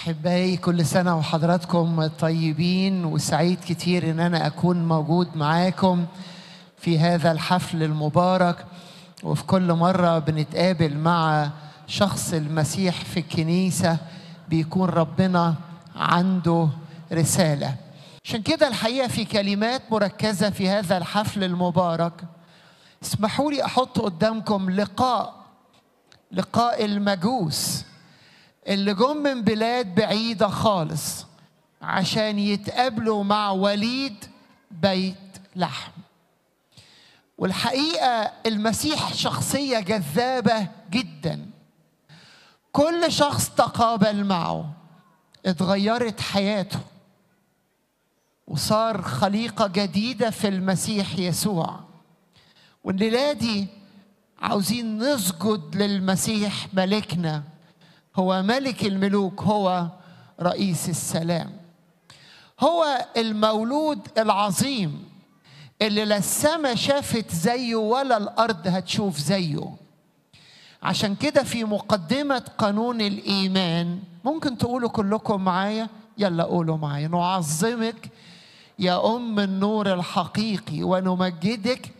احبائي كل سنه وحضراتكم طيبين وسعيد كتير ان انا اكون موجود معاكم في هذا الحفل المبارك وفي كل مره بنتقابل مع شخص المسيح في الكنيسه بيكون ربنا عنده رساله عشان كده الحقيقه في كلمات مركزه في هذا الحفل المبارك اسمحوا لي احط قدامكم لقاء لقاء المجوس اللي جم من بلاد بعيدة خالص عشان يتقابلوا مع وليد بيت لحم والحقيقة المسيح شخصية جذابة جدا كل شخص تقابل معه اتغيرت حياته وصار خليقة جديدة في المسيح يسوع والليلة دي عاوزين نسجد للمسيح ملكنا هو ملك الملوك هو رئيس السلام هو المولود العظيم اللي لا السما شافت زيه ولا الارض هتشوف زيه عشان كده في مقدمة قانون الإيمان ممكن تقولوا كلكم معايا يلا قولوا معايا نعظمك يا أم النور الحقيقي ونمجدك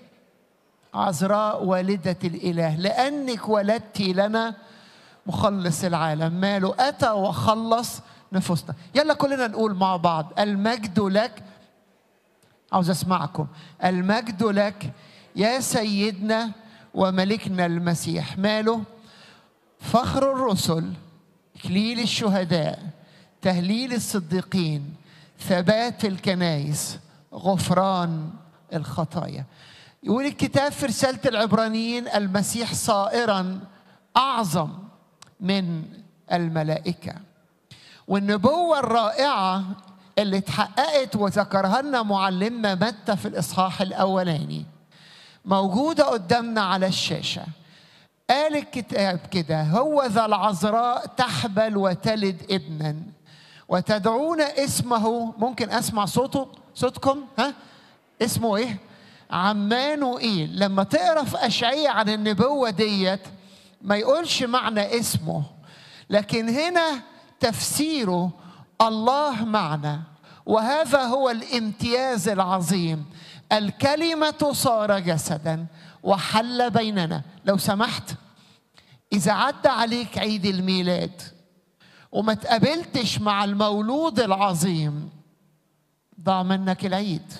عذراء والدة الإله لأنك ولدت لنا مخلص العالم ماله أتى وخلص نفوسنا يلا كلنا نقول مع بعض المجد لك عاوز أسمعكم المجد لك يا سيدنا وملكنا المسيح ماله فخر الرسل إكليل الشهداء تهليل الصديقين ثبات الكنائس غفران الخطايا يقول الكتاب في رسالة العبرانيين المسيح صائرا أعظم من الملائكة والنبوة الرائعة اللي اتحققت وذكرها لنا معلمنا متى في الإصحاح الأولاني موجودة قدامنا على الشاشة قال الكتاب كده هو ذا العذراء تحبل وتلد ابنا وتدعون اسمه ممكن اسمع صوته صوتكم ها اسمه ايه عمانوئيل لما تقرا في اشعياء عن النبوه ديت ما يقولش معنى اسمه لكن هنا تفسيره الله معنا وهذا هو الامتياز العظيم الكلمه صار جسدا وحل بيننا لو سمحت اذا عدى عليك عيد الميلاد وما تقابلتش مع المولود العظيم ضاع منك العيد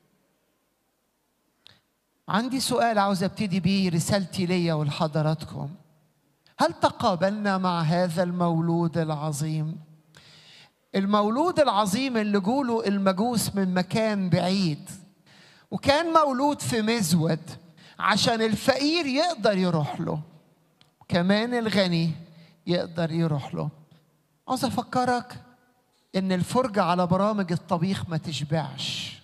عندي سؤال عاوز ابتدي بيه رسالتي ليا ولحضراتكم هل تقابلنا مع هذا المولود العظيم المولود العظيم اللي جوله المجوس من مكان بعيد وكان مولود في مزود عشان الفقير يقدر يروح له كمان الغني يقدر يروح له عاوز افكرك ان الفرجه على برامج الطبيخ ما تشبعش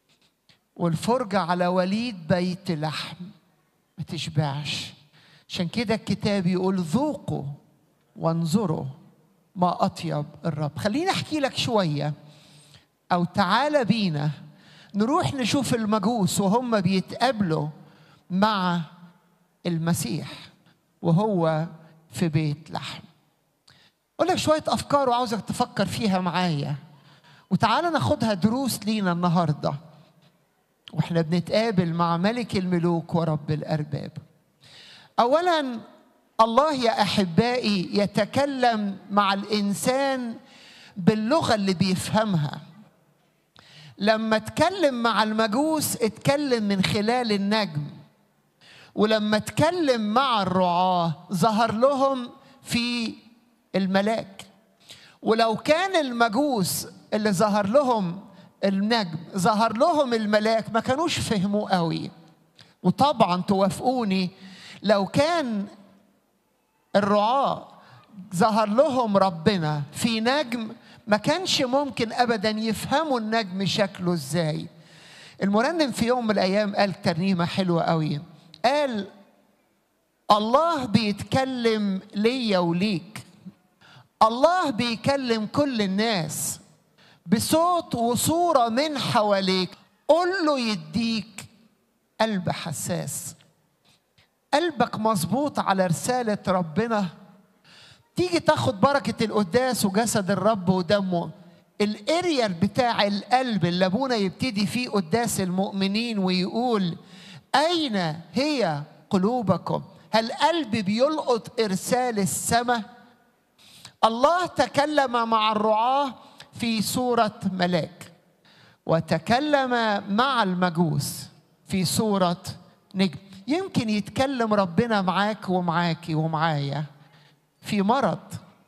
والفرجه على وليد بيت لحم ما تشبعش عشان كده الكتاب يقول ذوقوا وانظروا ما اطيب الرب خليني احكي لك شويه او تعالى بينا نروح نشوف المجوس وهم بيتقابلوا مع المسيح وهو في بيت لحم اقول لك شويه افكار وعاوزك تفكر فيها معايا وتعالى ناخدها دروس لينا النهارده واحنا بنتقابل مع ملك الملوك ورب الارباب اولا الله يا احبائي يتكلم مع الانسان باللغه اللي بيفهمها لما اتكلم مع المجوس اتكلم من خلال النجم ولما اتكلم مع الرعاه ظهر لهم في الملاك ولو كان المجوس اللي ظهر لهم النجم ظهر لهم الملاك ما كانوش فهموا قوي وطبعا توافقوني لو كان الرعاة ظهر لهم ربنا في نجم ما كانش ممكن ابدا يفهموا النجم شكله ازاي المرنم في يوم من الايام قال ترنيمه حلوه قوي قال الله بيتكلم ليا وليك الله بيكلم كل الناس بصوت وصوره من حواليك قول له يديك قلب حساس قلبك مظبوط على رساله ربنا تيجي تاخد بركة القداس وجسد الرب ودمه الاريال بتاع القلب اللي ابونا يبتدي فيه قداس المؤمنين ويقول اين هي قلوبكم هل قلب بيلقط ارسال السماء الله تكلم مع الرعاه في صوره ملاك وتكلم مع المجوس في صوره نجم يمكن يتكلم ربنا معاك ومعاكي ومعايا في مرض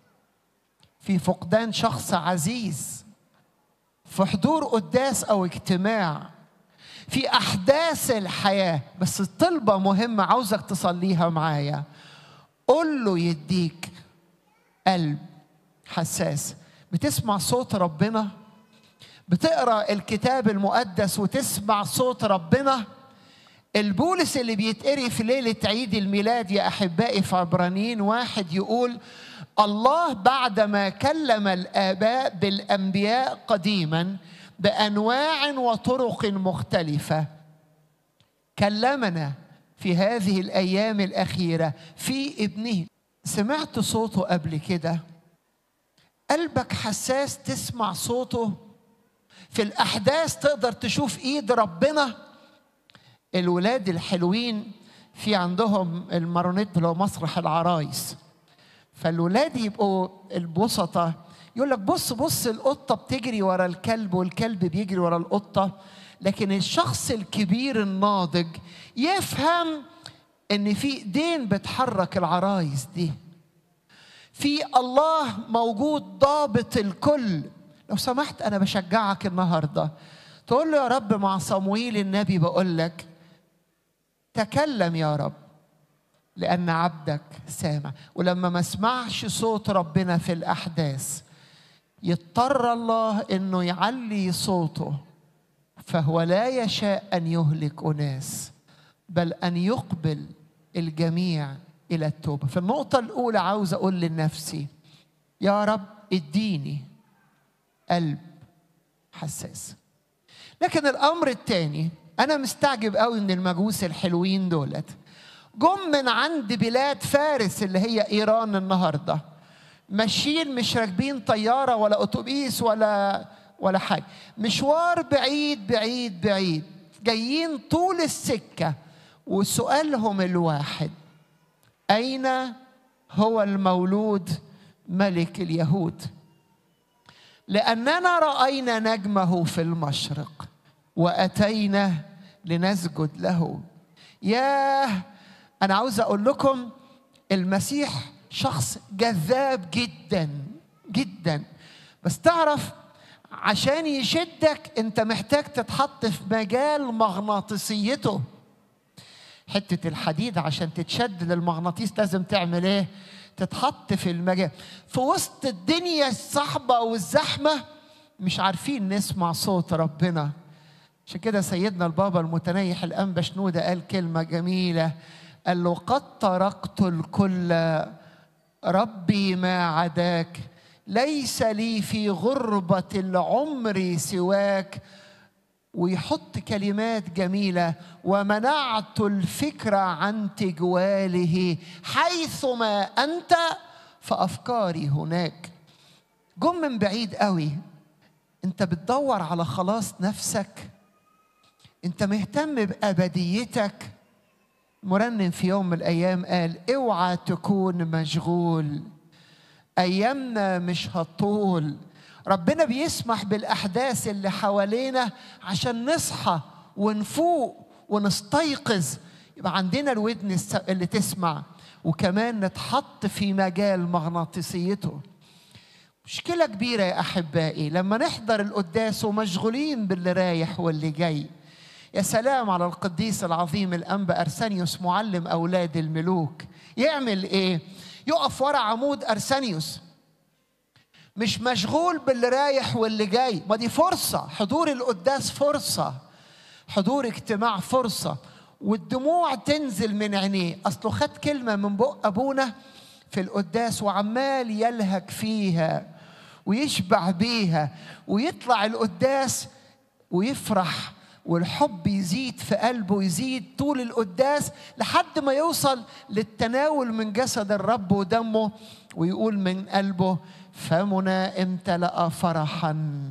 في فقدان شخص عزيز في حضور قداس او اجتماع في احداث الحياه بس الطلبه مهمه عاوزك تصليها معايا قول له يديك قلب حساس بتسمع صوت ربنا بتقرا الكتاب المقدس وتسمع صوت ربنا البولس اللي بيتقري في ليلة عيد الميلاد يا أحبائي في عبرانيين واحد يقول الله بعدما كلم الآباء بالأنبياء قديما بأنواع وطرق مختلفة كلمنا في هذه الأيام الأخيرة في ابنه سمعت صوته قبل كده قلبك حساس تسمع صوته في الأحداث تقدر تشوف إيد ربنا الولاد الحلوين في عندهم المارونيت اللي هو مسرح العرايس فالولاد يبقوا البسطة يقول لك بص بص القطة بتجري ورا الكلب والكلب بيجري ورا القطة لكن الشخص الكبير الناضج يفهم ان في ايدين بتحرك العرايس دي في الله موجود ضابط الكل لو سمحت انا بشجعك النهارده تقول له يا رب مع صمويل النبي بقول لك تكلم يا رب لأن عبدك سامع ولما ما اسمعش صوت ربنا في الأحداث يضطر الله إنه يعلي صوته فهو لا يشاء أن يهلك أناس بل أن يقبل الجميع إلى التوبة في النقطة الأولى عاوز أقول لنفسي يا رب اديني قلب حساس لكن الأمر الثاني أنا مستعجب قوي من المجوس الحلوين دولت جم من عند بلاد فارس اللي هي إيران النهاردة ماشيين مش راكبين طيارة ولا أتوبيس ولا ولا حاجة مشوار بعيد بعيد بعيد جايين طول السكة وسؤالهم الواحد أين هو المولود ملك اليهود لأننا رأينا نجمه في المشرق وأتينا لنسجد له ياه أنا عاوز أقول لكم المسيح شخص جذاب جدا جدا بس تعرف عشان يشدك انت محتاج تتحط في مجال مغناطيسيته حتة الحديد عشان تتشد للمغناطيس لازم تعمل ايه تتحط في المجال في وسط الدنيا الصعبة والزحمة مش عارفين نسمع صوت ربنا عشان كده سيدنا البابا المتنيح الأنبا شنودة قال كلمة جميلة قال له قد تركت الكل ربي ما عداك ليس لي في غربة العمر سواك ويحط كلمات جميلة ومنعت الفكر عن تجواله حيثما أنت فأفكاري هناك جم من بعيد قوي أنت بتدور على خلاص نفسك أنت مهتم بأبديتك مرنم في يوم من الأيام قال اوعى تكون مشغول أيامنا مش هتطول ربنا بيسمح بالأحداث اللي حوالينا عشان نصحى ونفوق ونستيقظ يبقى عندنا الودن اللي تسمع وكمان نتحط في مجال مغناطيسيته مشكلة كبيرة يا أحبائي لما نحضر القداس ومشغولين باللي رايح واللي جاي يا سلام على القديس العظيم الأنبا أرسانيوس معلم أولاد الملوك يعمل إيه؟ يقف ورا عمود أرسانيوس مش مشغول باللي رايح واللي جاي ما دي فرصة حضور القداس فرصة حضور اجتماع فرصة والدموع تنزل من عينيه أصله خد كلمة من بق أبونا في القداس وعمال يلهك فيها ويشبع بيها ويطلع القداس ويفرح والحب يزيد في قلبه يزيد طول القداس لحد ما يوصل للتناول من جسد الرب ودمه ويقول من قلبه فمنا امتلأ فرحا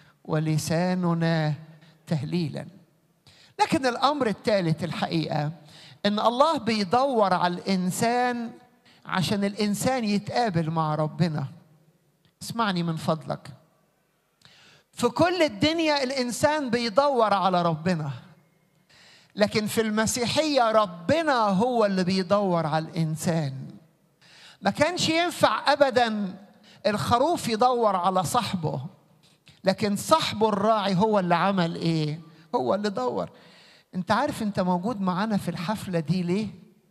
ولساننا تهليلا لكن الامر الثالث الحقيقه ان الله بيدور على الانسان عشان الانسان يتقابل مع ربنا اسمعني من فضلك في كل الدنيا الانسان بيدور على ربنا لكن في المسيحيه ربنا هو اللي بيدور على الانسان ما كانش ينفع ابدا الخروف يدور على صاحبه لكن صاحبه الراعي هو اللي عمل ايه هو اللي دور انت عارف انت موجود معانا في الحفله دي ليه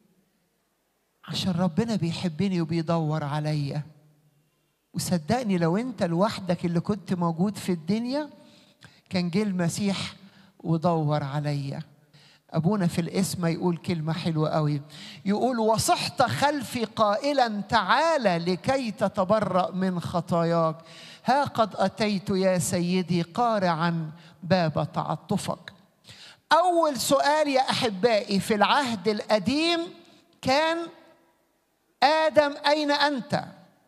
عشان ربنا بيحبني وبيدور عليا وصدقني لو انت لوحدك اللي كنت موجود في الدنيا كان جه المسيح ودور عليا ابونا في الاسم يقول كلمه حلوه قوي يقول وصحت خلفي قائلا تعالى لكي تتبرأ من خطاياك ها قد اتيت يا سيدي قارعا باب تعطفك اول سؤال يا احبائي في العهد القديم كان ادم اين انت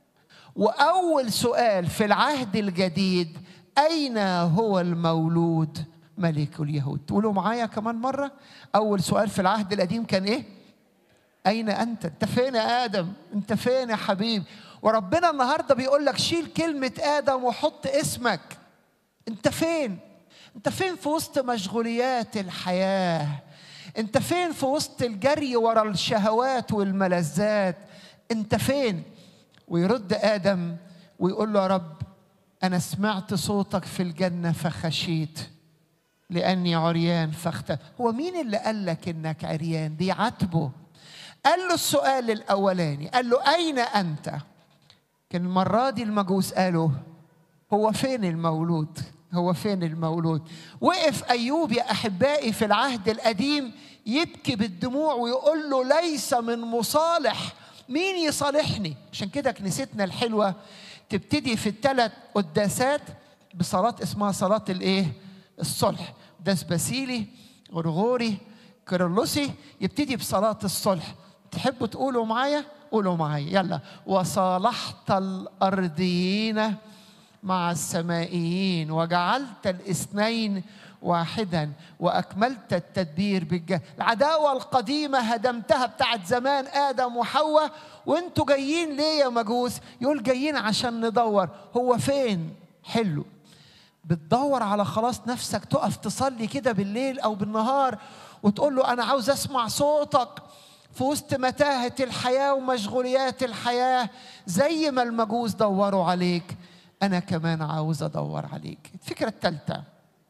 واول سؤال في العهد الجديد اين هو المولود ملك اليهود تقولوا معايا كمان مره اول سؤال في العهد القديم كان ايه اين انت انت فين يا ادم انت فين يا حبيبي وربنا النهارده بيقول لك شيل كلمه ادم وحط اسمك انت فين انت فين في وسط مشغوليات الحياه انت فين في وسط الجري ورا الشهوات والملذات انت فين ويرد ادم ويقول له يا رب انا سمعت صوتك في الجنه فخشيت لاني عريان فاخت هو مين اللي قال لك انك عريان دي عاتبه قال له السؤال الاولاني قال له اين انت كان المره دي المجوس قالوا هو فين المولود هو فين المولود وقف ايوب يا احبائي في العهد القديم يبكي بالدموع ويقول له ليس من مصالح مين يصالحني عشان كده كنيستنا الحلوه تبتدي في الثلاث قداسات بصلاه اسمها صلاه الايه الصلح قداس باسيلي غرغوري كيرلسي يبتدي بصلاه الصلح تحبوا تقولوا معايا قولوا معايا يلا وصالحت الارضيين مع السمائيين وجعلت الاثنين واحدا واكملت التدبير بالجهل العداوه القديمه هدمتها بتاعت زمان ادم وحواء وانتوا جايين ليه يا مجوس يقول جايين عشان ندور هو فين حلو بتدور على خلاص نفسك تقف تصلي كده بالليل او بالنهار وتقول له انا عاوز اسمع صوتك في وسط متاهه الحياه ومشغوليات الحياه زي ما المجوس دوروا عليك انا كمان عاوز ادور عليك الفكره الثالثه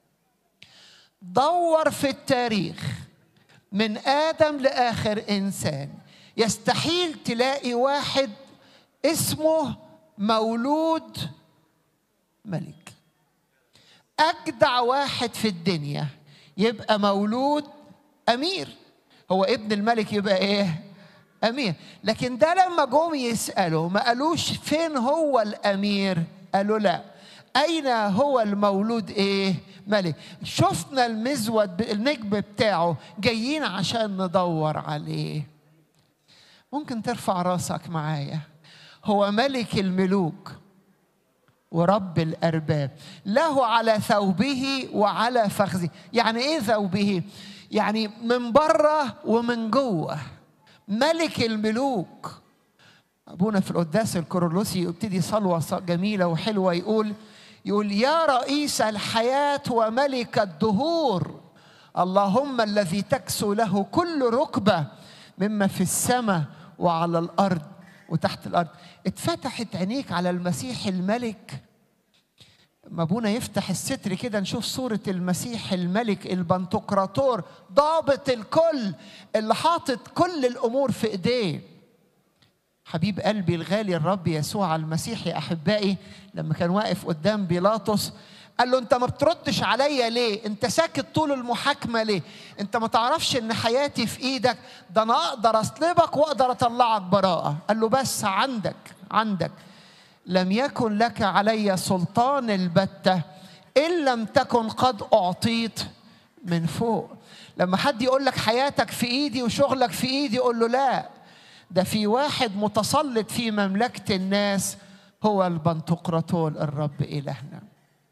دور في التاريخ من ادم لاخر انسان يستحيل تلاقي واحد اسمه مولود ملك اجدع واحد في الدنيا يبقى مولود امير هو ابن الملك يبقى ايه امير لكن ده لما جم يسالوا ما قالوش فين هو الامير قالوا لا أين هو المولود إيه؟ ملك شفنا المزود النجم بتاعه جايين عشان ندور عليه ممكن ترفع راسك معايا هو ملك الملوك ورب الأرباب له على ثوبه وعلى فخذه يعني إيه ثوبه؟ يعني من بره ومن جوه ملك الملوك أبونا في القداس الكورولوسي يبتدي صلوة جميلة وحلوة يقول يقول يا رئيس الحياة وملك الدهور اللهم الذي تكسو له كل ركبة مما في السماء وعلى الأرض وتحت الأرض اتفتحت عينيك على المسيح الملك ما ابونا يفتح الستر كده نشوف صورة المسيح الملك البنتقراطور ضابط الكل اللي حاطط كل الأمور في إيديه حبيب قلبي الغالي الرب يسوع المسيح يا احبائي لما كان واقف قدام بيلاطس قال له انت ما بتردش عليا ليه انت ساكت طول المحاكمه ليه انت ما تعرفش ان حياتي في ايدك ده انا اقدر اصلبك واقدر اطلعك براءه قال له بس عندك عندك لم يكن لك علي سلطان البته ان لم تكن قد اعطيت من فوق لما حد يقول لك حياتك في ايدي وشغلك في ايدي قول له لا ده في واحد متسلط في مملكة الناس هو البنتقراطول الرب إلهنا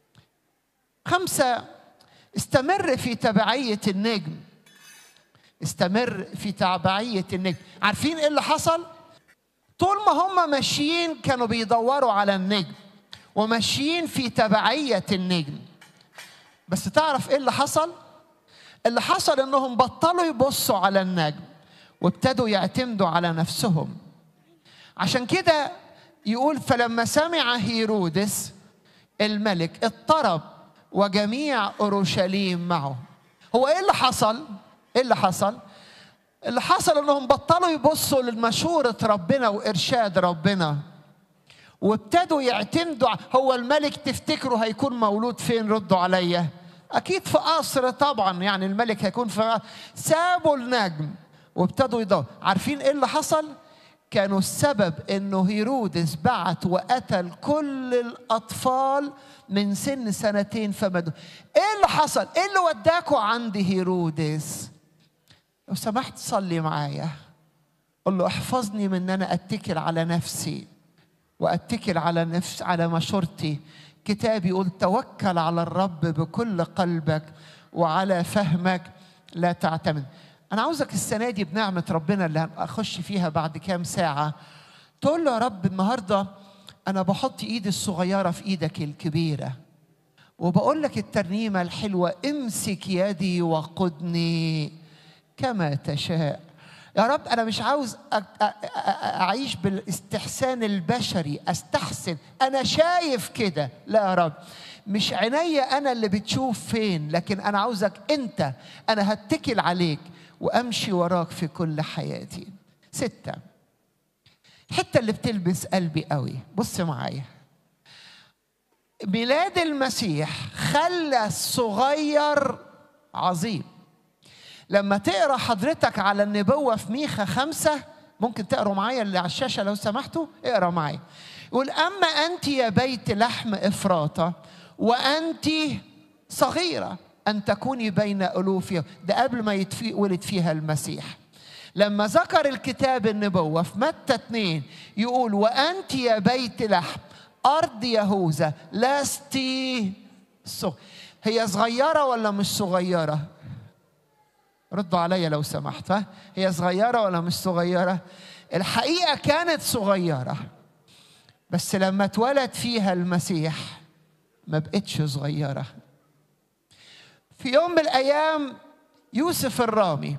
خمسة استمر في تبعية النجم استمر في تبعية النجم عارفين ايه اللي حصل؟ طول ما هم ماشيين كانوا بيدوروا على النجم وماشيين في تبعية النجم بس تعرف ايه اللي حصل؟ اللي حصل انهم بطلوا يبصوا على النجم وابتدوا يعتمدوا على نفسهم عشان كده يقول فلما سمع هيرودس الملك اضطرب وجميع اورشليم معه هو ايه اللي حصل ايه اللي حصل اللي حصل انهم بطلوا يبصوا لمشورة ربنا وارشاد ربنا وابتدوا يعتمدوا هو الملك تفتكروا هيكون مولود فين ردوا عليا اكيد في قصر طبعا يعني الملك هيكون في سابوا النجم وابتدوا يدوروا عارفين ايه اللي حصل كانوا السبب انه هيرودس بعت وقتل كل الاطفال من سن سنتين فما دون ايه اللي حصل ايه اللي وداكوا عند هيرودس لو سمحت صلي معايا قل له احفظني من ان انا اتكل على نفسي واتكل على نفس على مشورتي كتاب يقول توكل على الرب بكل قلبك وعلى فهمك لا تعتمد انا عاوزك السنه دي بنعمه ربنا اللي هنخش فيها بعد كام ساعه تقول له يا رب النهارده انا بحط ايدي الصغيره في ايدك الكبيره وبقول لك الترنيمه الحلوه امسك يدي وقدني كما تشاء يا رب انا مش عاوز اعيش بالاستحسان البشري استحسن انا شايف كده لا يا رب مش عينيا انا اللي بتشوف فين لكن انا عاوزك انت انا هتكل عليك وامشي وراك في كل حياتي ستة الحتة اللي بتلبس قلبي قوي بص معايا ميلاد المسيح خلى الصغير عظيم لما تقرا حضرتك على النبوة في ميخا خمسة ممكن تقروا معايا اللي على الشاشة لو سمحتوا اقرا معايا يقول أما أنت يا بيت لحم إفراطة وأنت صغيرة أن تكوني بين ألوفها ده قبل ما يتولد فيها المسيح لما ذكر الكتاب النبوة في متى اتنين يقول وأنت يا بيت لحم أرض يهوذا لست صغ... هي صغيرة ولا مش صغيرة؟ ردوا عليا لو سمحت ها؟ هي صغيرة ولا مش صغيرة؟ الحقيقة كانت صغيرة بس لما اتولد فيها المسيح ما بقتش صغيرة في يوم من الأيام يوسف الرامي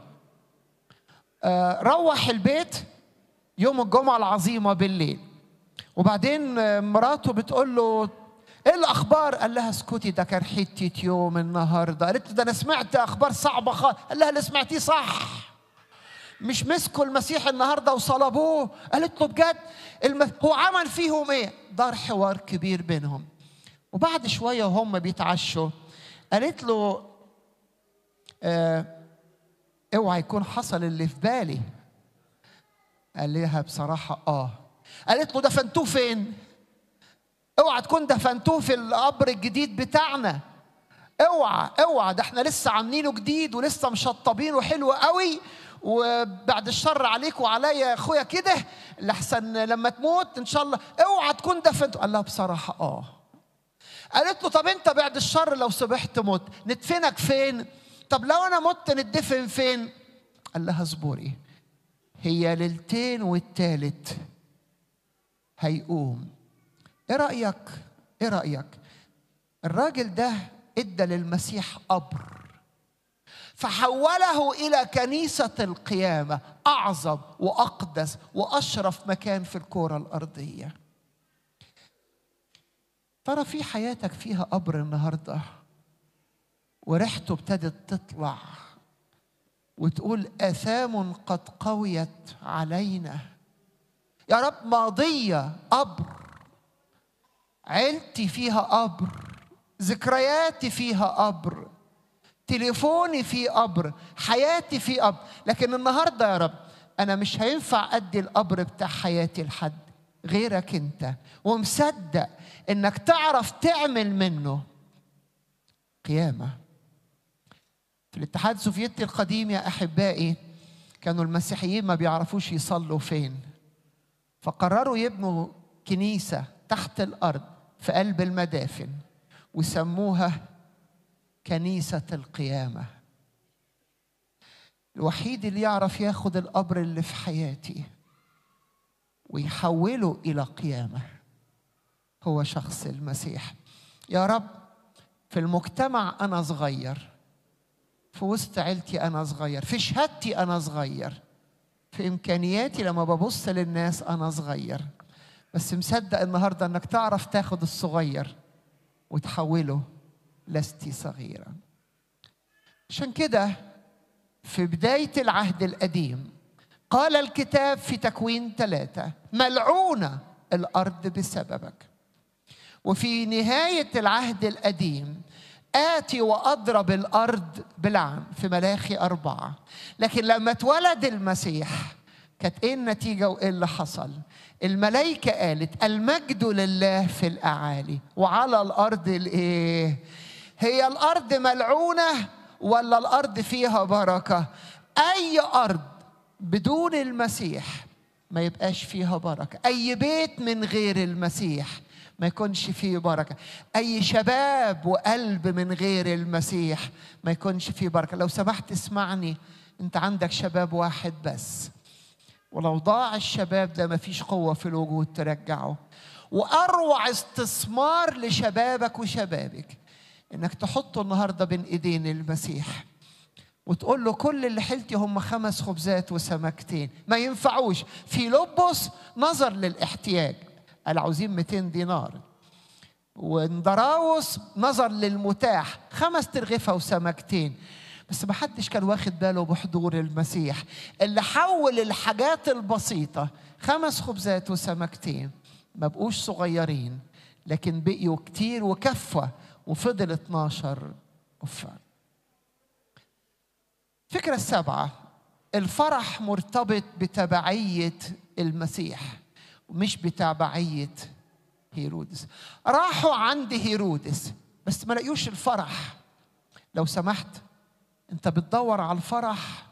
روح البيت يوم الجمعة العظيمة بالليل وبعدين مراته بتقول له ايه الاخبار قال لها اسكتي ده كان حته يوم النهارده قالت له ده انا سمعت اخبار صعبه خالص قال لها اللي سمعتيه صح مش مسكوا المسيح النهارده وصلبوه قالت له بجد الم... هو عمل فيهم ايه دار حوار كبير بينهم وبعد شويه وهم بيتعشوا قالت له اه اوعى يكون حصل اللي في بالي قال لها بصراحه اه قالت له دفنتوه فين اوعى تكون دفنتوه في القبر الجديد بتاعنا اوعى اوعى ده احنا لسه عاملينه جديد ولسه مشطبينه حلو قوي وبعد الشر عليك وعليا يا اخويا كده لحسن لما تموت ان شاء الله اوعى تكون دفنته قال لها بصراحه اه قالت له طب انت بعد الشر لو سبحت مت ندفنك فين طب لو انا مت ندفن فين قال لها اصبري هي ليلتين والتالت هيقوم ايه رايك ايه رايك الراجل ده ادى للمسيح قبر فحوله الى كنيسه القيامه اعظم واقدس واشرف مكان في الكره الارضيه ترى في حياتك فيها قبر النهارده وريحته ابتدت تطلع وتقول اثام قد قويت علينا يا رب ماضيه قبر عيلتي فيها قبر ذكرياتي فيها قبر تليفوني فيه قبر حياتي فيه قبر لكن النهارده يا رب انا مش هينفع ادي القبر بتاع حياتي لحد غيرك انت ومصدق انك تعرف تعمل منه قيامه في الاتحاد السوفيتي القديم يا احبائي كانوا المسيحيين ما بيعرفوش يصلوا فين فقرروا يبنوا كنيسه تحت الارض في قلب المدافن وسموها كنيسه القيامه الوحيد اللي يعرف ياخد القبر اللي في حياتي ويحوله الى قيامه هو شخص المسيح يا رب في المجتمع انا صغير في وسط عيلتي انا صغير في شهادتي انا صغير في امكانياتي لما ببص للناس انا صغير بس مصدق النهارده انك تعرف تاخد الصغير وتحوله لست صغيرا عشان كده في بدايه العهد القديم قال الكتاب في تكوين ثلاثه ملعونه الارض بسببك وفي نهايه العهد القديم آتي وأضرب الأرض بلعن في ملاخي أربعة لكن لما اتولد المسيح كانت إيه النتيجة وإيه اللي حصل الملائكة قالت المجد لله في الأعالي وعلى الأرض الإيه هي الأرض ملعونة ولا الأرض فيها بركة أي أرض بدون المسيح ما يبقاش فيها بركة أي بيت من غير المسيح ما يكونش فيه بركة أي شباب وقلب من غير المسيح ما يكونش فيه بركة لو سمحت اسمعني أنت عندك شباب واحد بس ولو ضاع الشباب ده ما فيش قوة في الوجود ترجعه وأروع استثمار لشبابك وشبابك إنك تحطه النهاردة بين إيدين المسيح وتقول له كل اللي حلتي هم خمس خبزات وسمكتين ما ينفعوش في لبس نظر للاحتياج قال عاوزين 200 دينار واندراوس نظر للمتاح خمس ترغفة وسمكتين بس ما حدش كان واخد باله بحضور المسيح اللي حول الحاجات البسيطة خمس خبزات وسمكتين ما بقوش صغيرين لكن بقيوا كتير وكفة وفضل 12 كفة الفكرة السابعة الفرح مرتبط بتبعية المسيح ومش بتبعية هيرودس راحوا عند هيرودس بس ما لقيوش الفرح لو سمحت انت بتدور على الفرح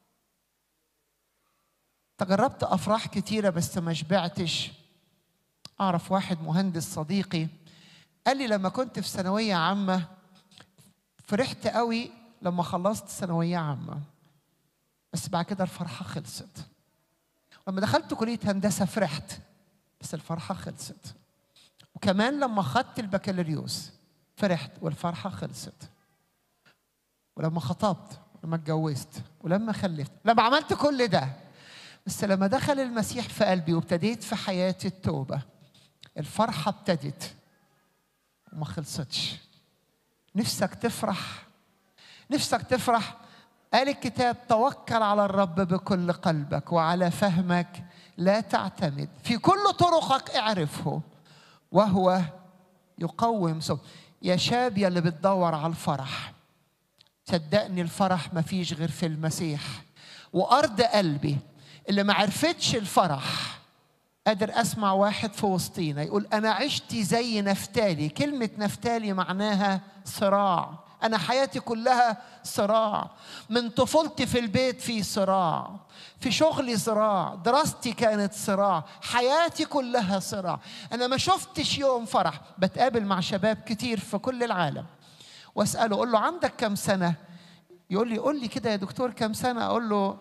تجربت افراح كتيره بس ما شبعتش اعرف واحد مهندس صديقي قال لي لما كنت في ثانويه عامه فرحت قوي لما خلصت ثانويه عامه بس بعد كده الفرحه خلصت لما دخلت كليه هندسه فرحت بس الفرحه خلصت وكمان لما خدت البكالوريوس فرحت والفرحه خلصت ولما خطبت ولما اتجوزت ولما خلفت لما عملت كل ده بس لما دخل المسيح في قلبي وابتديت في حياتي التوبة الفرحة ابتدت وما خلصتش نفسك تفرح نفسك تفرح قال الكتاب توكل على الرب بكل قلبك وعلى فهمك لا تعتمد في كل طرقك اعرفه وهو يقوم صوت يا شاب يا اللي بتدور على الفرح صدقني الفرح ما فيش غير في المسيح وأرض قلبي اللي ما عرفتش الفرح قادر أسمع واحد في وسطينا يقول أنا عشت زي نفتالي كلمة نفتالي معناها صراع أنا حياتي كلها صراع من طفولتي في البيت في صراع في شغلي صراع دراستي كانت صراع حياتي كلها صراع أنا ما شفتش يوم فرح بتقابل مع شباب كتير في كل العالم واساله اقول له عندك كم سنه يقول لي قول لي كده يا دكتور كم سنه اقول له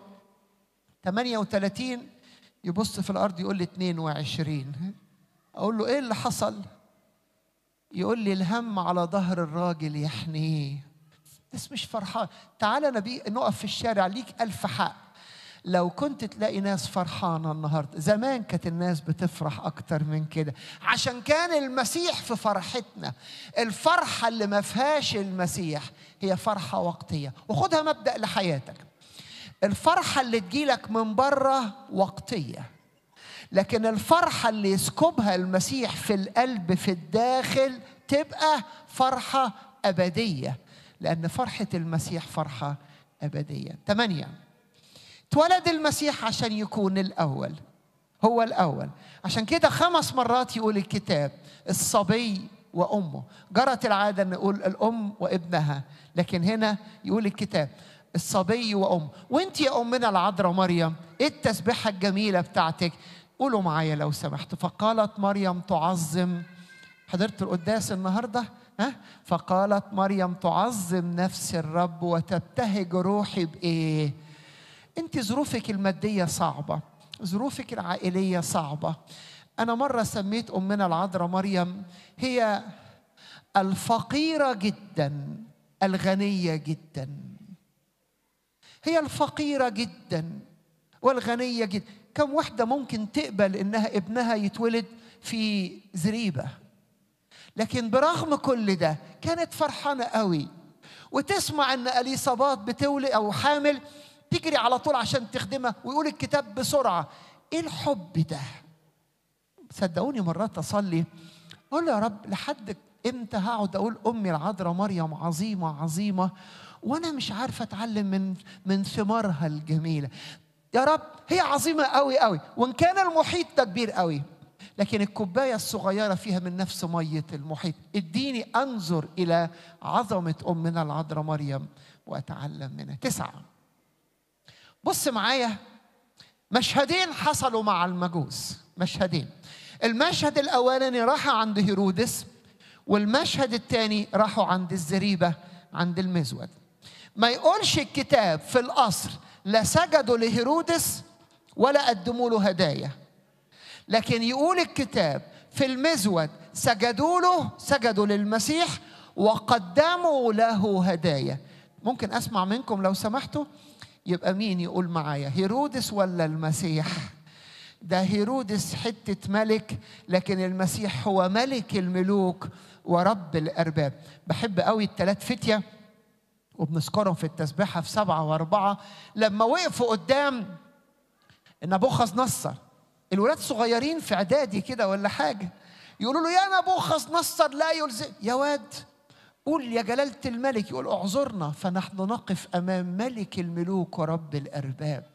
38 يبص في الارض يقول لي 22 اقول له ايه اللي حصل يقول لي الهم على ظهر الراجل يحنيه بس مش فرحان تعالى نبي نقف في الشارع ليك ألف حق لو كنت تلاقي ناس فرحانة النهاردة زمان كانت الناس بتفرح أكتر من كده عشان كان المسيح في فرحتنا الفرحة اللي ما فيهاش المسيح هي فرحة وقتية وخدها مبدأ لحياتك الفرحة اللي تجيلك من بره وقتية لكن الفرحة اللي يسكبها المسيح في القلب في الداخل تبقى فرحة أبدية لأن فرحة المسيح فرحة أبدية ثمانية اتولد المسيح عشان يكون الأول هو الأول عشان كده خمس مرات يقول الكتاب الصبي وامه جرت العاده ان نقول الام وابنها لكن هنا يقول الكتاب الصبي وام وانت يا امنا العذراء مريم ايه التسبيحه الجميله بتاعتك قولوا معايا لو سمحتوا فقالت مريم تعظم حضرت القداس النهارده ها فقالت مريم تعظم نفس الرب وتبتهج روحي بايه انت ظروفك الماديه صعبه ظروفك العائليه صعبه انا مره سميت امنا العذراء مريم هي الفقيره جدا الغنيه جدا هي الفقيره جدا والغنيه جدا كم واحده ممكن تقبل انها ابنها يتولد في زريبه لكن برغم كل ده كانت فرحانه قوي وتسمع ان اليصابات بتولد او حامل تجري على طول عشان تخدمها ويقول الكتاب بسرعه ايه الحب ده صدقوني مرات اصلي اقول يا رب لحد امتى هقعد اقول امي العذراء مريم عظيمه عظيمه وانا مش عارفه اتعلم من من ثمارها الجميله يا رب هي عظيمه قوي قوي وان كان المحيط ده كبير قوي لكن الكوبايه الصغيره فيها من نفس ميه المحيط اديني انظر الى عظمه امنا العذراء مريم واتعلم منها تسعه بص معايا مشهدين حصلوا مع المجوس مشهدين المشهد الاولاني راح عند هيرودس والمشهد الثاني راحوا عند الزريبه عند المزود ما يقولش الكتاب في القصر لا سجدوا لهيرودس ولا قدموا له هدايا لكن يقول الكتاب في المزود سجدوا له سجدوا للمسيح وقدموا له هدايا ممكن اسمع منكم لو سمحتوا يبقى مين يقول معايا هيرودس ولا المسيح ده هيرودس حتة ملك لكن المسيح هو ملك الملوك ورب الأرباب بحب قوي التلات فتية وبنذكرهم في التسبيحة في سبعة وأربعة لما وقفوا قدام نبوخذ نصر الولاد صغيرين في إعدادي كده ولا حاجة يقولوا له يا نبوخذ نصر لا يلزم يا واد قول يا جلالة الملك يقول اعذرنا فنحن نقف أمام ملك الملوك ورب الأرباب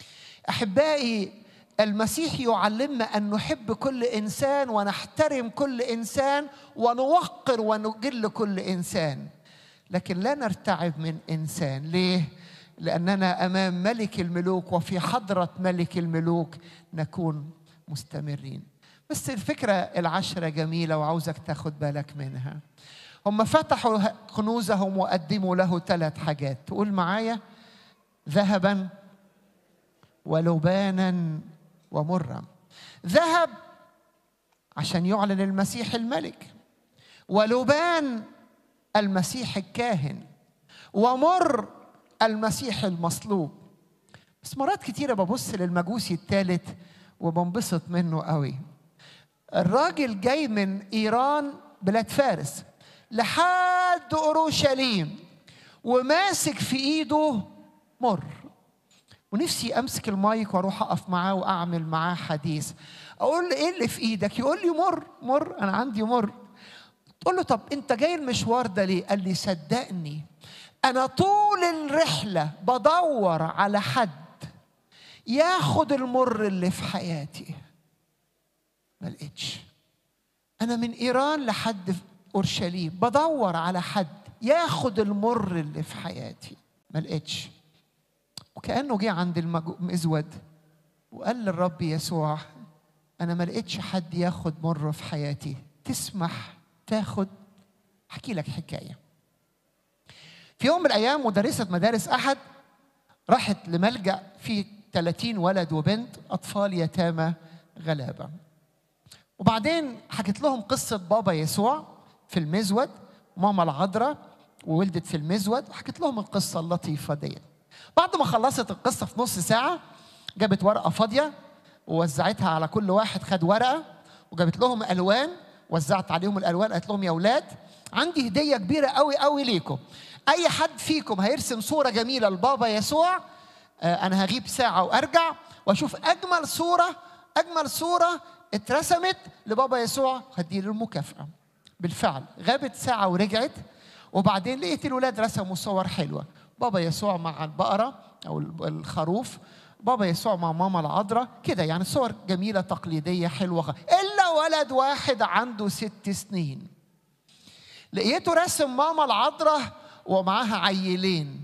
أحبائي المسيح يعلمنا أن نحب كل إنسان ونحترم كل إنسان ونوقر ونجل كل إنسان لكن لا نرتعب من إنسان ليه؟ لأننا أمام ملك الملوك وفي حضرة ملك الملوك نكون مستمرين بس الفكرة العشرة جميلة وعاوزك تاخد بالك منها هم فتحوا كنوزهم وقدموا له ثلاث حاجات تقول معايا ذهبا ولبانا ومرا ذهب عشان يعلن المسيح الملك ولبان المسيح الكاهن ومر المسيح المصلوب بس مرات كتيرة ببص للمجوسي الثالث وبنبسط منه قوي الراجل جاي من إيران بلاد فارس لحد أورشليم وماسك في إيده مر ونفسي امسك المايك واروح اقف معاه واعمل معاه حديث اقول له ايه اللي في ايدك يقول لي مر مر انا عندي مر تقول له طب انت جاي المشوار ده ليه قال لي صدقني انا طول الرحله بدور على حد ياخد المر اللي في حياتي ما لقيتش انا من ايران لحد اورشليم بدور على حد ياخد المر اللي في حياتي ما لقيتش وكانه جه عند المزود وقال للرب يسوع انا ما لقيتش حد ياخد مر في حياتي تسمح تاخد احكي لك حكايه في يوم من الايام مدرسه مدارس احد راحت لملجا فيه 30 ولد وبنت اطفال يتامى غلابه وبعدين حكت لهم قصه بابا يسوع في المزود ماما العذراء وولدت في المزود وحكت لهم القصه اللطيفه ديت بعد ما خلصت القصه في نص ساعه جابت ورقه فاضيه ووزعتها على كل واحد خد ورقه وجابت لهم الوان وزعت عليهم الالوان قالت لهم يا اولاد عندي هديه كبيره قوي قوي ليكم اي حد فيكم هيرسم صوره جميله لبابا يسوع آه انا هغيب ساعه وارجع واشوف اجمل صوره اجمل صوره اترسمت لبابا يسوع هديله المكافاه بالفعل غابت ساعه ورجعت وبعدين لقيت الولاد رسموا صور حلوه بابا يسوع مع البقرة أو الخروف بابا يسوع مع ماما العذراء كده يعني صور جميلة تقليدية حلوة إلا ولد واحد عنده ست سنين لقيته راسم ماما العذراء ومعاها عيلين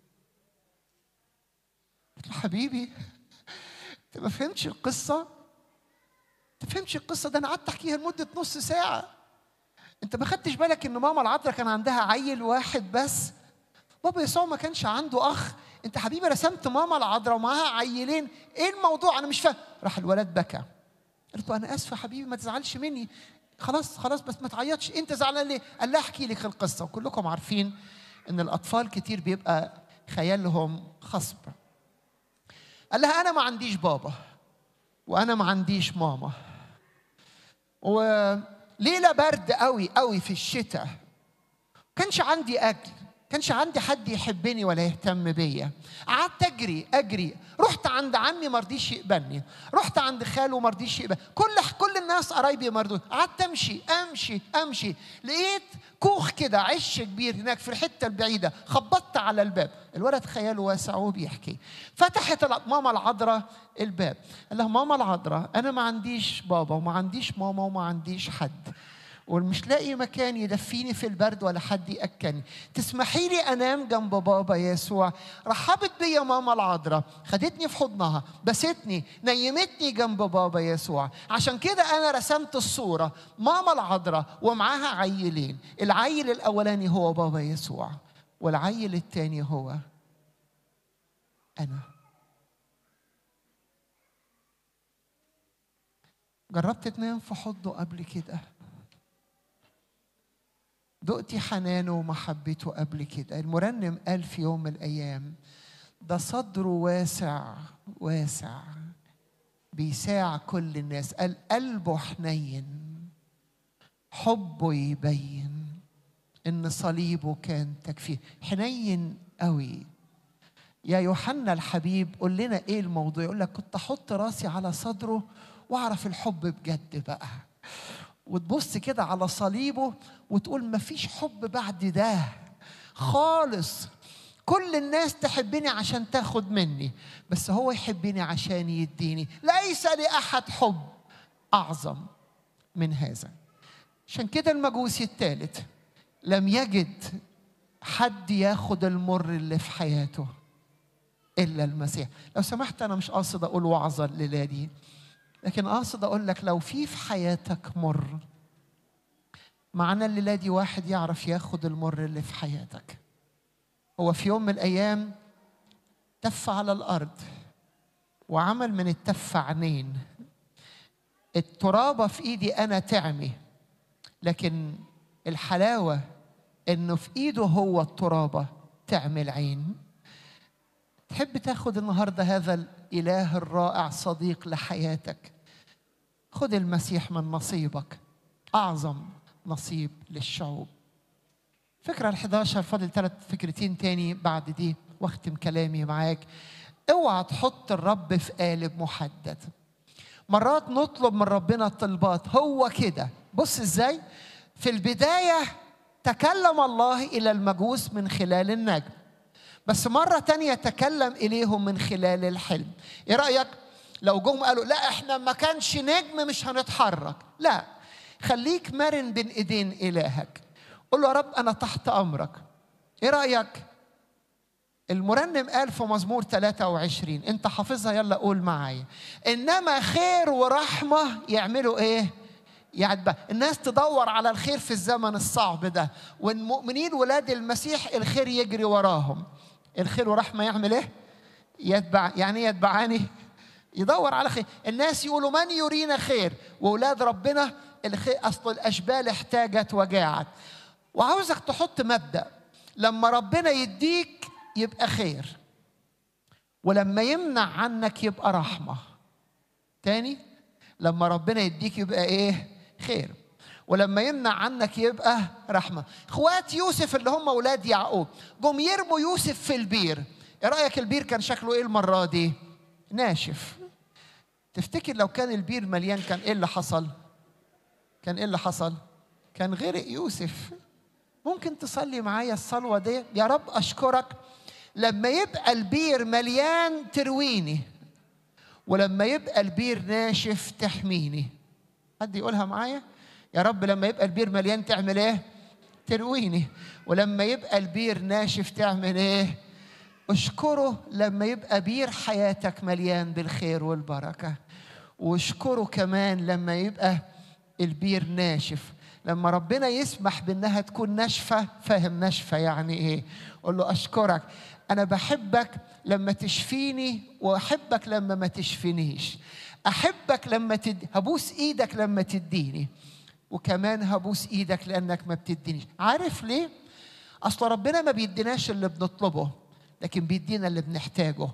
قلت له حبيبي انت ما فهمتش القصه انت فهمتش القصه ده انا قعدت احكيها لمده نص ساعه انت ما خدتش بالك ان ماما العذراء كان عندها عيل واحد بس بابا يسوع ما كانش عنده اخ انت حبيبي رسمت ماما العذراء ومعاها عيلين ايه الموضوع انا مش فاهم راح الولد بكى قلت له انا اسف يا حبيبي ما تزعلش مني خلاص خلاص بس ما تعيطش انت زعلان ليه قال لها احكي لك القصه وكلكم عارفين ان الاطفال كتير بيبقى خيالهم خصب قال لها انا ما عنديش بابا وانا ما عنديش ماما وليله برد قوي قوي في الشتاء كانش عندي اكل كانش عندي حد يحبني ولا يهتم بيا قعدت اجري اجري رحت عند عمي ما رضيش يقبلني رحت عند خاله ما رضيش يقبل كل كل الناس قرايبي ما رضوا قعدت امشي امشي امشي لقيت كوخ كده عش كبير هناك في الحته البعيده خبطت على الباب الولد خياله واسع وبيحكي فتحت ماما العذراء الباب قال لها ماما العذراء انا ما عنديش بابا وما عنديش ماما وما عنديش حد ومش لاقي مكان يدفيني في البرد ولا حد ياكلني تسمحي لي انام جنب بابا يسوع رحبت بيا ماما العذراء خدتني في حضنها بستني نيمتني جنب بابا يسوع عشان كده انا رسمت الصوره ماما العذراء ومعاها عيلين العيل الاولاني هو بابا يسوع والعيل الثاني هو انا جربت تنام في حضنه قبل كده دقتي حنانه ومحبته قبل كده المرنم قال في يوم من الايام ده صدره واسع واسع بيساع كل الناس قال قلبه حنين حبه يبين ان صليبه كان تكفيه حنين قوي يا يوحنا الحبيب قول لنا ايه الموضوع يقول لك كنت احط راسي على صدره واعرف الحب بجد بقى وتبص كده على صليبه وتقول مفيش حب بعد ده خالص كل الناس تحبني عشان تاخد مني بس هو يحبني عشان يديني ليس لأحد حب أعظم من هذا عشان كده المجوسي الثالث لم يجد حد ياخد المر اللي في حياته إلا المسيح لو سمحت أنا مش قاصد أقول وعظة الليلة دي لكن قاصد اقول لك لو في في حياتك مر معنا الليله دي واحد يعرف ياخد المر اللي في حياتك هو في يوم من الايام تف على الارض وعمل من التف عينين الترابه في ايدي انا تعمي لكن الحلاوه انه في ايده هو الترابه تعمل عين تحب تاخد النهارده هذا الاله الرائع صديق لحياتك خد المسيح من نصيبك أعظم نصيب للشعوب فكرة ال11 فاضل ثلاث فكرتين تاني بعد دي واختم كلامي معاك اوعى تحط الرب في قالب محدد مرات نطلب من ربنا طلبات هو كده بص ازاي في البداية تكلم الله إلى المجوس من خلال النجم بس مرة تانية تكلم إليهم من خلال الحلم إيه رأيك لو جم قالوا لا احنا ما كانش نجم مش هنتحرك لا خليك مرن بين ايدين الهك قول له يا رب انا تحت امرك ايه رايك المرنم قال في مزمور 23 انت حافظها يلا قول معايا انما خير ورحمه يعملوا ايه يعد الناس تدور على الخير في الزمن الصعب ده والمؤمنين ولاد المسيح الخير يجري وراهم الخير ورحمه يعمل ايه يتبع يعني ايه يتبعاني يدور على خير الناس يقولوا من يرينا خير واولاد ربنا الخير اصل الاشبال احتاجت وجاعت وعاوزك تحط مبدا لما ربنا يديك يبقى خير ولما يمنع عنك يبقى رحمه تاني لما ربنا يديك يبقى ايه خير ولما يمنع عنك يبقى رحمه اخوات يوسف اللي هم اولاد يعقوب جم يرموا يوسف في البير ايه رايك البير كان شكله ايه المره دي ناشف تفتكر لو كان البير مليان كان ايه اللي حصل كان ايه اللي حصل كان غرق يوسف ممكن تصلي معايا الصلوه دي يا رب اشكرك لما يبقى البير مليان ترويني ولما يبقى البير ناشف تحميني حد يقولها معايا يا رب لما يبقى البير مليان تعمل ايه ترويني ولما يبقى البير ناشف تعمل ايه اشكره لما يبقى بير حياتك مليان بالخير والبركه واشكره كمان لما يبقى البير ناشف لما ربنا يسمح بانها تكون ناشفه فاهم ناشفه يعني ايه قول له اشكرك انا بحبك لما تشفيني واحبك لما ما تشفينيش احبك لما تد... هبوس ايدك لما تديني وكمان هبوس ايدك لانك ما بتدينيش عارف ليه اصل ربنا ما بيديناش اللي بنطلبه لكن بيدينا اللي بنحتاجه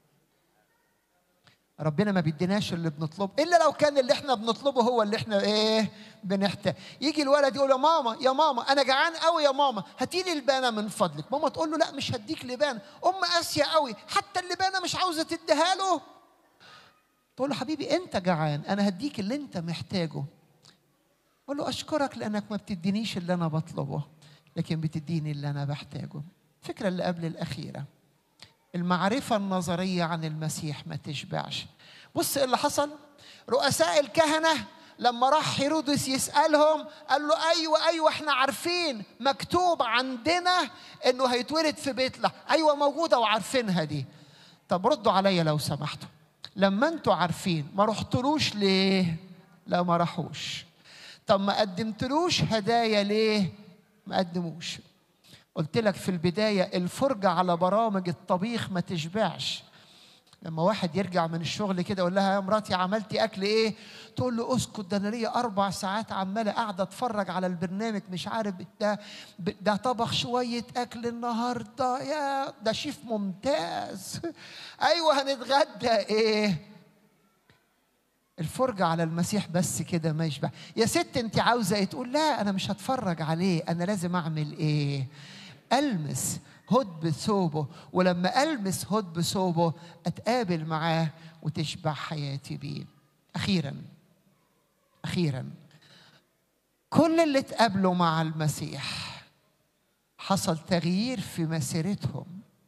ربنا ما بيديناش اللي بنطلبه الا لو كان اللي احنا بنطلبه هو اللي احنا ايه بنحتاج يجي الولد يقول يا ماما يا ماما انا جعان قوي يا ماما هاتي لي البانه من فضلك ماما تقول له لا مش هديك لبانه ام قاسيه قوي حتى اللبانه مش عاوزه تديها له تقول له حبيبي انت جعان انا هديك اللي انت محتاجه قول له اشكرك لانك ما بتدينيش اللي انا بطلبه لكن بتديني اللي انا بحتاجه الفكره اللي قبل الاخيره المعرفة النظرية عن المسيح ما تشبعش بص اللي حصل رؤساء الكهنة لما راح هيرودس يسألهم قال له أيوة أيوة احنا عارفين مكتوب عندنا إنه هيتولد في بيت لحم أيوة موجودة وعارفينها دي طب ردوا عليا لو سمحتوا لما انتوا عارفين ما رحتلوش ليه لا ما راحوش طب ما قدمتلوش هدايا ليه ما قدموش قلت لك في البداية الفرجة على برامج الطبيخ ما تشبعش لما واحد يرجع من الشغل كده يقول لها يا مراتي عملتي اكل ايه تقول له اسكت ده انا ليا اربع ساعات عماله قاعده اتفرج على البرنامج مش عارف ده ده طبخ شويه اكل النهارده يا ده شيف ممتاز ايوه هنتغدى ايه الفرجة على المسيح بس كده ما يشبع يا ست انت عاوزة ايه تقول لا انا مش هتفرج عليه انا لازم اعمل ايه المس هد بثوبه ولما المس هد بثوبه اتقابل معاه وتشبع حياتي بيه اخيرا اخيرا كل اللي اتقابلوا مع المسيح حصل تغيير في مسيرتهم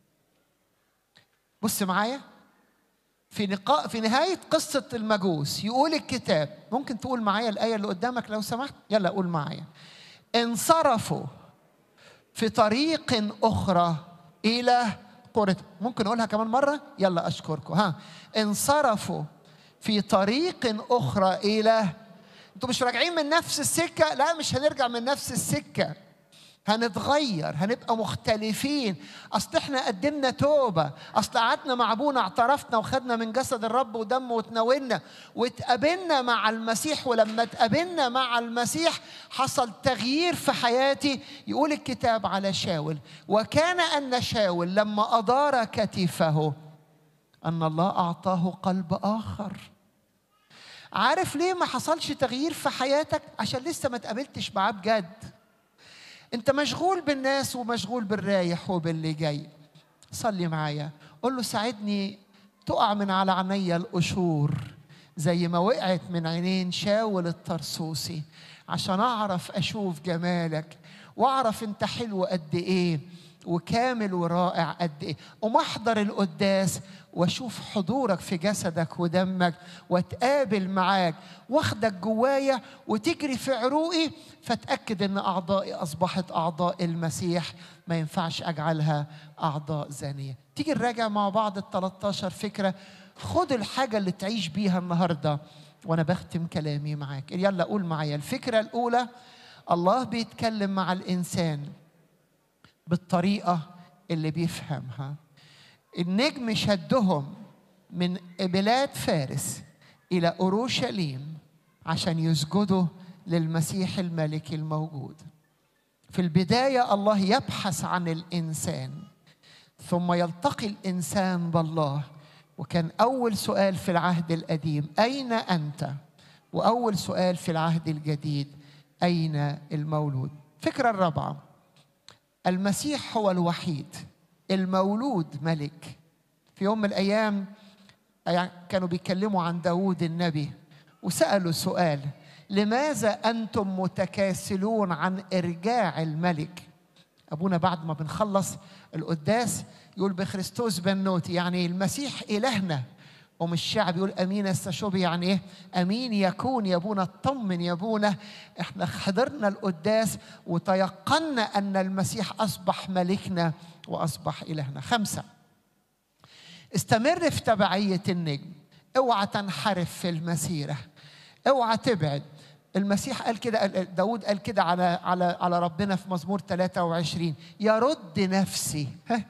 بص معايا في نقاء في نهاية قصة المجوس يقول الكتاب ممكن تقول معايا الآية اللي قدامك لو سمحت يلا قول معايا انصرفوا في طريق أخرى إلى قرة ممكن أقولها كمان مرة يلا أشكركم ها انصرفوا في طريق أخرى إلى أنتوا مش راجعين من نفس السكة لا مش هنرجع من نفس السكة هنتغير هنبقى مختلفين اصل احنا قدمنا توبه اصل قعدنا مع ابونا اعترفنا وخدنا من جسد الرب ودمه وتناولنا واتقابلنا مع المسيح ولما اتقابلنا مع المسيح حصل تغيير في حياتي يقول الكتاب على شاول وكان ان شاول لما ادار كتفه ان الله اعطاه قلب اخر عارف ليه ما حصلش تغيير في حياتك عشان لسه ما تقابلتش معاه بجد انت مشغول بالناس ومشغول بالرايح وباللي جاي صلي معايا قول له ساعدني تقع من على عينيا القشور زي ما وقعت من عينين شاول الطرسوسي عشان اعرف اشوف جمالك واعرف انت حلو قد ايه وكامل ورائع قد ايه ومحضر القداس واشوف حضورك في جسدك ودمك واتقابل معاك واخدك جوايا وتجري في عروقي فاتاكد ان اعضائي اصبحت اعضاء المسيح ما ينفعش اجعلها اعضاء زانيه تيجي نراجع مع بعض ال 13 فكره خد الحاجه اللي تعيش بيها النهارده وانا بختم كلامي معاك يلا قول معايا الفكره الاولى الله بيتكلم مع الانسان بالطريقه اللي بيفهمها النجم شدهم من بلاد فارس الى اورشليم عشان يسجدوا للمسيح الملك الموجود في البدايه الله يبحث عن الانسان ثم يلتقي الانسان بالله وكان اول سؤال في العهد القديم اين انت واول سؤال في العهد الجديد اين المولود الفكره الرابعه المسيح هو الوحيد المولود ملك في يوم من الأيام كانوا بيتكلموا عن داود النبي وسألوا سؤال لماذا أنتم متكاسلون عن إرجاع الملك أبونا بعد ما بنخلص القداس يقول بخريستوس بنوتي يعني المسيح إلهنا ومش الشعب يقول امين استشوب يعني ايه امين يكون يا ابونا اطمن يا ابونا احنا حضرنا القداس وتيقنا ان المسيح اصبح ملكنا واصبح الهنا خمسه استمر في تبعيه النجم اوعى تنحرف في المسيره اوعى تبعد المسيح قال كده داود قال كده على على على ربنا في مزمور 23 يرد نفسي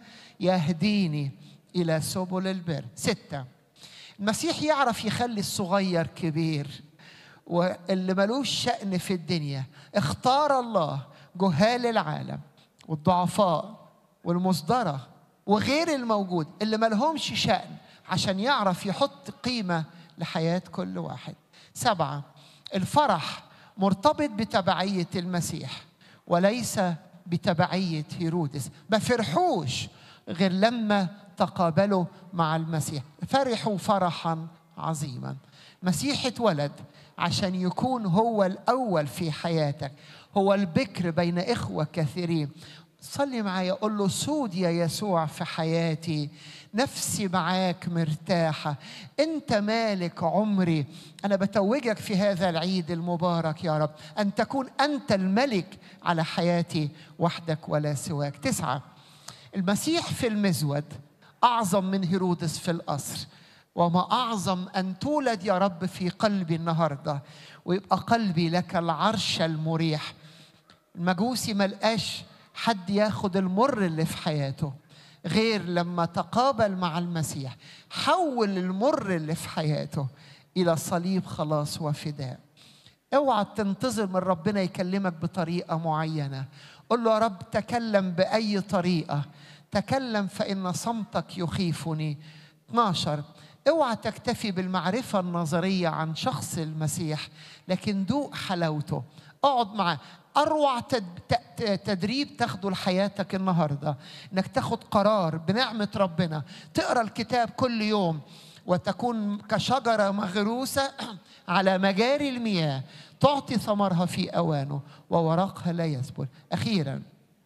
يهديني الى سبل البر سته المسيح يعرف يخلي الصغير كبير واللي ملوش شأن في الدنيا اختار الله جهال العالم والضعفاء والمصدرة وغير الموجود اللي ملهمش شأن عشان يعرف يحط قيمة لحياة كل واحد سبعة الفرح مرتبط بتبعية المسيح وليس بتبعية هيرودس ما فرحوش غير لما تقابلوا مع المسيح فرحوا فرحا عظيما مسيح اتولد عشان يكون هو الأول في حياتك هو البكر بين إخوة كثيرين صلي معايا قول له سود يا يسوع في حياتي نفسي معاك مرتاحة أنت مالك عمري أنا بتوجك في هذا العيد المبارك يا رب أن تكون أنت الملك على حياتي وحدك ولا سواك تسعة المسيح في المزود أعظم من هيرودس في القصر وما أعظم أن تولد يا رب في قلبي النهاردة ويبقى قلبي لك العرش المريح المجوسي ملقاش حد ياخد المر اللي في حياته غير لما تقابل مع المسيح حول المر اللي في حياته الى صليب خلاص وفداء اوعى تنتظر من ربنا يكلمك بطريقه معينه قل له يا رب تكلم باي طريقه تكلم فان صمتك يخيفني 12 اوعى تكتفي بالمعرفه النظريه عن شخص المسيح لكن دوق حلاوته اقعد معاه اروع تدريب تاخده لحياتك النهارده انك تاخد قرار بنعمه ربنا تقرا الكتاب كل يوم وتكون كشجره مغروسه على مجاري المياه تعطي ثمرها في اوانه وورقها لا يذبل اخيرا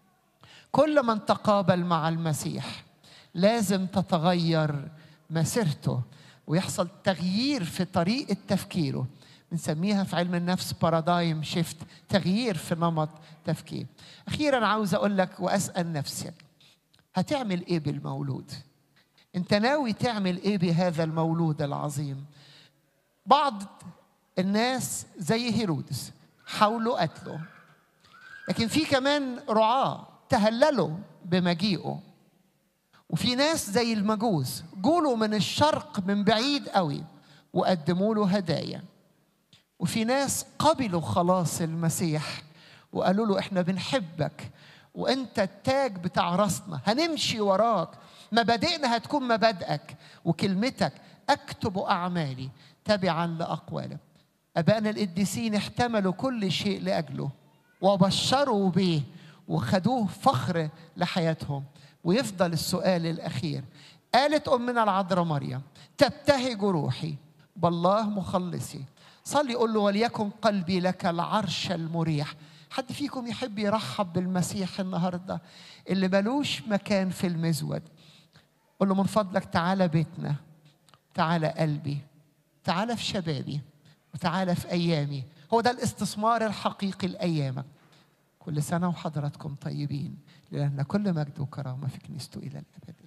كل من تقابل مع المسيح لازم تتغير مسيرته ويحصل تغيير في طريقه تفكيره بنسميها في علم النفس بارادايم شيفت تغيير في نمط تفكير اخيرا عاوز اقول لك واسال نفسك هتعمل ايه بالمولود انت ناوي تعمل ايه بهذا المولود العظيم بعض الناس زي هيرودس حاولوا قتله لكن في كمان رعاه تهللوا بمجيئه وفي ناس زي المجوس جولوا من الشرق من بعيد قوي وقدموا له هدايا وفي ناس قبلوا خلاص المسيح وقالوا له احنا بنحبك وانت التاج بتاع راسنا هنمشي وراك مبادئنا هتكون مبادئك وكلمتك اكتب اعمالي تبعا لاقوالك ابائنا القديسين احتملوا كل شيء لاجله وبشروا به وخدوه فخر لحياتهم ويفضل السؤال الاخير قالت امنا العذراء مريم تبتهج روحي بالله مخلصي صلي قول له وليكن قلبي لك العرش المريح حد فيكم يحب يرحب بالمسيح النهارده اللي ملوش مكان في المزود قول له من فضلك تعالى بيتنا تعالى قلبي تعالى في شبابي وتعالى في ايامي هو ده الاستثمار الحقيقي لايامك كل سنه وحضراتكم طيبين لان كل مجد وكرامه في كنيسته الى الابد